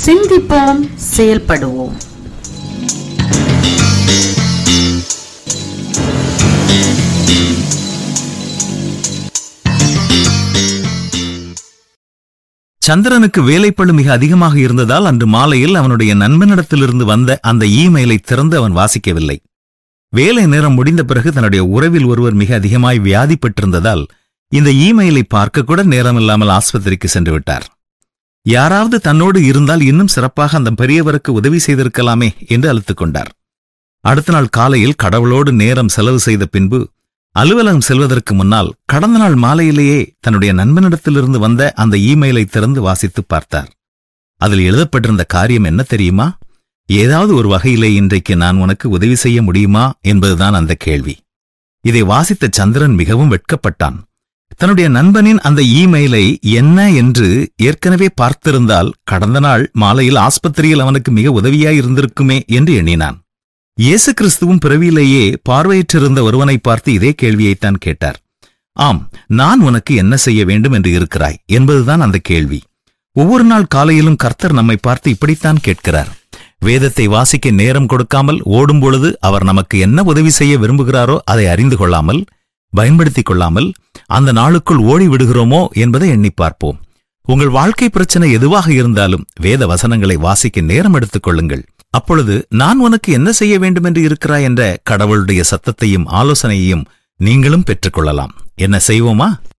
சிந்திப்போம் செயல்படுவோம் சந்திரனுக்கு வேலைப்பளு மிக அதிகமாக இருந்ததால் அன்று மாலையில் அவனுடைய நண்பனிடத்திலிருந்து வந்த அந்த இமெயிலை திறந்து அவன் வாசிக்கவில்லை வேலை நேரம் முடிந்த பிறகு தன்னுடைய உறவில் ஒருவர் மிக அதிகமாய் வியாதிப்பட்டிருந்ததால் இந்த இமெயிலை பார்க்க கூட நேரமில்லாமல் ஆஸ்பத்திரிக்கு சென்று விட்டார் யாராவது தன்னோடு இருந்தால் இன்னும் சிறப்பாக அந்த பெரியவருக்கு உதவி செய்திருக்கலாமே என்று அழுத்துக் கொண்டார் அடுத்த நாள் காலையில் கடவுளோடு நேரம் செலவு செய்த பின்பு அலுவலகம் செல்வதற்கு முன்னால் கடந்த நாள் மாலையிலேயே தன்னுடைய நண்பனிடத்திலிருந்து வந்த அந்த இமெயிலை திறந்து வாசித்துப் பார்த்தார் அதில் எழுதப்பட்டிருந்த காரியம் என்ன தெரியுமா ஏதாவது ஒரு வகையிலே இன்றைக்கு நான் உனக்கு உதவி செய்ய முடியுமா என்பதுதான் அந்த கேள்வி இதை வாசித்த சந்திரன் மிகவும் வெட்கப்பட்டான் தன்னுடைய நண்பனின் அந்த இமெயிலை என்ன என்று ஏற்கனவே பார்த்திருந்தால் கடந்த நாள் மாலையில் ஆஸ்பத்திரியில் அவனுக்கு மிக உதவியாய் இருந்திருக்குமே என்று எண்ணினான் இயேசு கிறிஸ்துவும் பிறவியிலேயே பார்வையற்றிருந்த ஒருவனை பார்த்து இதே கேள்வியைத்தான் கேட்டார் ஆம் நான் உனக்கு என்ன செய்ய வேண்டும் என்று இருக்கிறாய் என்பதுதான் அந்த கேள்வி ஒவ்வொரு நாள் காலையிலும் கர்த்தர் நம்மை பார்த்து இப்படித்தான் கேட்கிறார் வேதத்தை வாசிக்க நேரம் கொடுக்காமல் ஓடும் பொழுது அவர் நமக்கு என்ன உதவி செய்ய விரும்புகிறாரோ அதை அறிந்து கொள்ளாமல் பயன்படுத்திக் கொள்ளாமல் அந்த நாளுக்குள் ஓடி விடுகிறோமோ என்பதை எண்ணி பார்ப்போம் உங்கள் வாழ்க்கை பிரச்சனை எதுவாக இருந்தாலும் வேத வசனங்களை வாசிக்க நேரம் எடுத்துக் கொள்ளுங்கள் அப்பொழுது நான் உனக்கு என்ன செய்ய வேண்டும் என்று இருக்கிறாய் என்ற கடவுளுடைய சத்தத்தையும் ஆலோசனையையும் நீங்களும் பெற்றுக்கொள்ளலாம் என்ன செய்வோமா